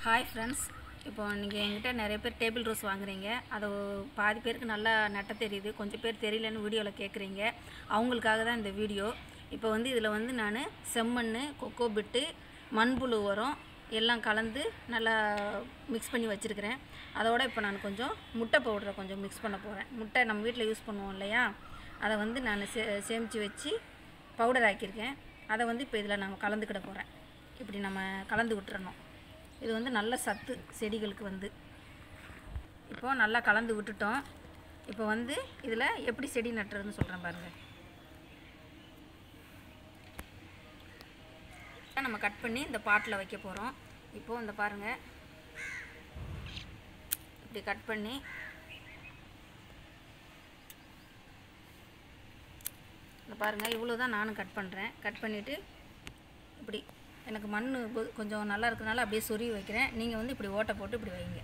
hi friends இப்போ நீங்கள் என்கிட்ட நிறைய பேர் டேபிள் ரோஸ் வாங்குறீங்க அது பாதி பேருக்கு நல்லா நட்ட தெரியுது கொஞ்சம் பேர் தெரியலன்னு வீடியோவில் கேட்குறீங்க அவங்களுக்காக தான் இந்த வீடியோ இப்போ வந்து இதில் வந்து நான் செம்மண் கொக்கோ பிட்டு மண்புழு உரம் எல்லாம் கலந்து நல்லா மிக்ஸ் பண்ணி வச்சுருக்கிறேன் அதோட இப்போ நான் கொஞ்சம் முட்டை பவுடரை கொஞ்சம் மிக்ஸ் பண்ண போகிறேன் முட்டை நம்ம வீட்டில் யூஸ் பண்ணுவோம் இல்லையா அதை வந்து நான் சே சேமித்து வச்சு பவுடர் ஆக்கியிருக்கேன் அதை வந்து இப்போ இதில் நான் கலந்துக்கிட போகிறேன் இப்படி நம்ம கலந்து விட்டுறணும் இது வந்து நல்ல சத்து செடிகளுக்கு வந்து இப்போது நல்லா கலந்து விட்டுட்டோம் இப்போ வந்து இதில் எப்படி செடி நட்டுறதுன்னு சொல்கிறேன் பாருங்கள் நம்ம கட் பண்ணி இந்த பாட்டில் வைக்க போகிறோம் இப்போது இந்த பாருங்கள் இப்படி கட் பண்ணி இந்த பாருங்கள் இவ்வளோ தான் நானும் கட் பண்ணுறேன் கட் பண்ணிவிட்டு இப்படி எனக்கு மண் கொ- கொஞ்சம் நல்லா இருக்கனால அப்படியே சொருவி வைக்கிறேன் நீங்கள் வந்து இப்படி ஓட்டை போட்டு இப்படி வைங்க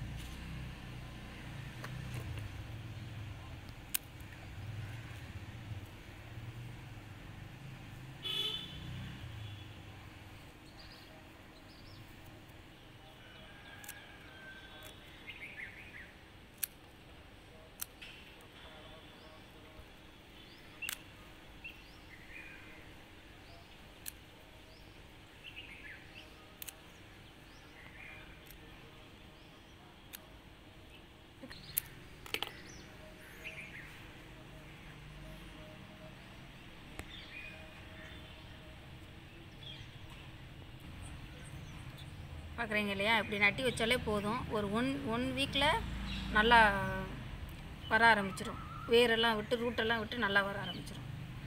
பார்க்குறீங்க இல்லையா இப்படி நட்டி வச்சாலே போதும் ஒரு ஒன் ஒன் வீக்கில் நல்லா வர ஆரம்பிச்சிடும் வேரெல்லாம் விட்டு ரூட்டெல்லாம் விட்டு நல்லா வர ஆரம்பிச்சிடும்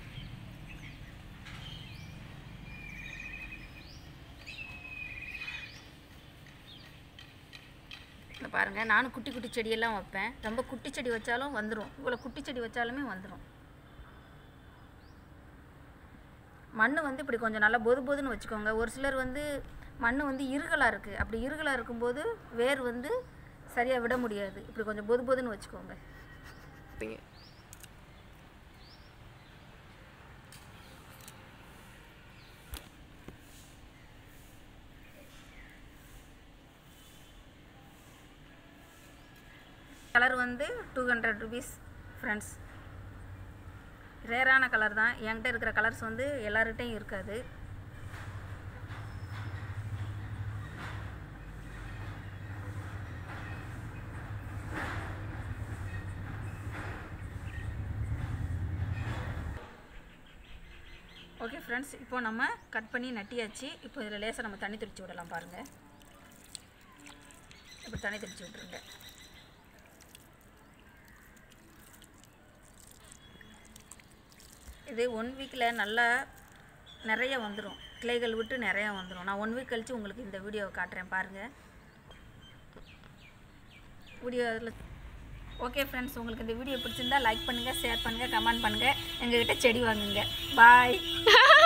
இந்த பாருங்கள் நானும் குட்டி குட்டி செடியெல்லாம் வைப்பேன் ரொம்ப குட்டி செடி வச்சாலும் வந்துடும் இவ்வளோ குட்டி செடி வச்சாலுமே வந்துடும் மண் வந்து இப்படி கொஞ்சம் நல்லா பொது பொதுன்னு வச்சுக்கோங்க ஒரு சிலர் வந்து மண் வந்து இருகலாக இருக்குது அப்படி இருகலாக இருக்கும்போது வேர் வந்து சரியாக விட முடியாது இப்படி கொஞ்சம் பொது பொதுன்னு வச்சுக்கோங்க கலர் வந்து டூ ஹண்ட்ரட் ருபீஸ் ஃப்ரெண்ட்ஸ் ரேரான கலர் தான் என்கிட்ட இருக்கிற கலர்ஸ் வந்து எல்லார்கிட்டையும் இருக்காது ஓகே ஃப்ரெண்ட்ஸ் இப்போ நம்ம கட் பண்ணி நட்டியாச்சு இப்போ இதில் லேசாக நம்ம தண்ணி தெளித்து விடலாம் பாருங்கள் இப்படி தண்ணி தெளித்து விட்ருங்க இது ஒன் வீக்கில் நல்லா நிறைய வந்துடும் கிளைகள் விட்டு நிறைய வந்துடும் நான் ஒன் வீக் கழித்து உங்களுக்கு இந்த வீடியோவை காட்டுறேன் பாருங்கள் வீடியோ அதில் ஓகே ஃப்ரெண்ட்ஸ் உங்களுக்கு இந்த வீடியோ பிடிச்சிருந்தா லைக் பண்ணுங்கள் ஷேர் பண்ணுங்கள் கமெண்ட் பண்ணுங்கள் எங்ககிட்ட செடி வாங்குங்க பாய்